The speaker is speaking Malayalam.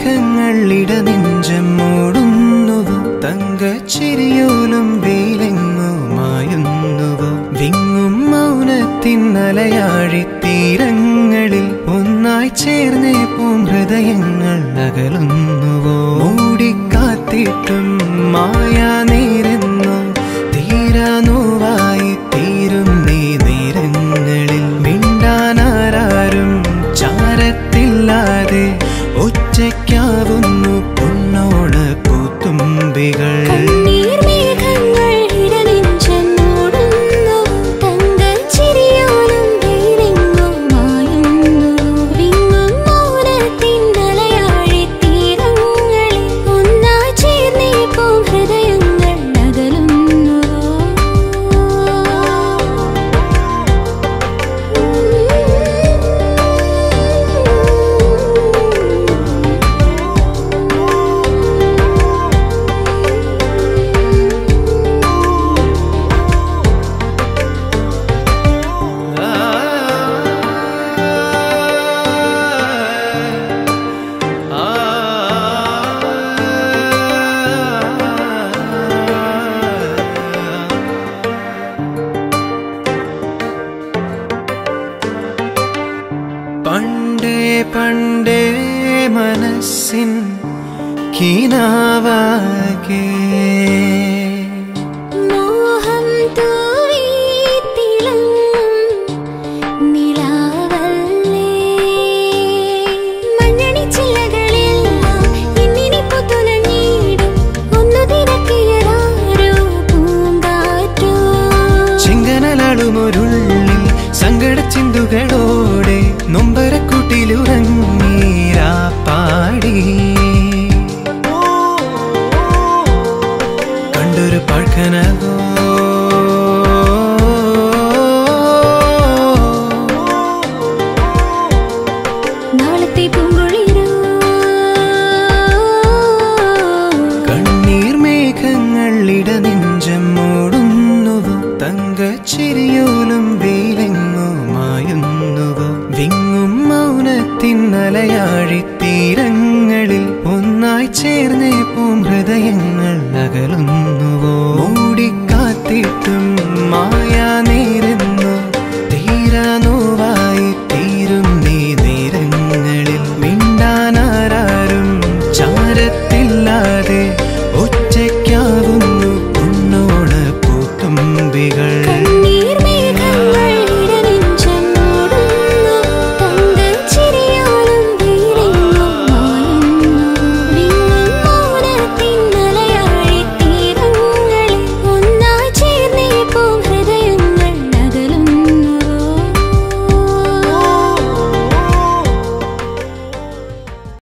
മേഘങ്ങൾ ഇടനെഞ്ചം മൂടുന്നുവോ തങ്കച്ചിരിയോലും വെയിലെങ്ങോ മായുന്നുവോ വിങ്ങും മൗനത്തിൻ അലയാഴി തീരങ്ങളിൽ ഒന്നായി ചേർന്നേ പൂം ഹൃദയങ്ങൾ അകലുന്നുവോ മൂടിക്കാത്തിട്ടും മായാ നേരെന്നോ തീരാ നോവായി തീരും നീ നേരങ്ങളിൽ മിണ്ടാനാരും ചാരത്തില്ലാതെ ഒറ്റയ്ക്കാവുന്നു പൊന്നോണ പൂത്തുമ്പികൾ കണ്ണീർ മേഘങ്ങൾ ഇടനെഞ്ചം മൂടുന്നു തങ്കച്ചിരിയോലും വെയിലെങ്ങോ മായുന്നു വിങ്ങും മൗനത്തിൻ അലയാഴി തീരങ്ങളിൽ ഒന്നായി ചേർന്നേ പോം ഹൃദയങ്ങൾ പണ്ടേ പണ്ടേ മനസ്സിൻ കീനാവാകെ മോഹം തൂവി തിളങ്ങും നിലാവല്ലേ മഞ്ഞണിച്ചില്ലകളിലെല്ലാം ഇന്നിനി പുതുലഞ്ഞിടും ഒന്നു തിരക്കിയതാരോ പൂങ്കാറ്റോ ചെങ്കനലാളുമൊരുള്ളിൽ സങ്കട ചിന്തുകളോടെ നൊമ്പരക്കുട്ടിലുറങ്ങീരാ പാടി കണ്ടൊരു പാഴ്ക്കനകോ നാളത്തെ പൂങ്കുളിരോ കണ്ണീർ മേഘങ്ങൾ ഇടനെഞ്ചം മൂടുന്നുവോ തങ്കച്ചിരിയോ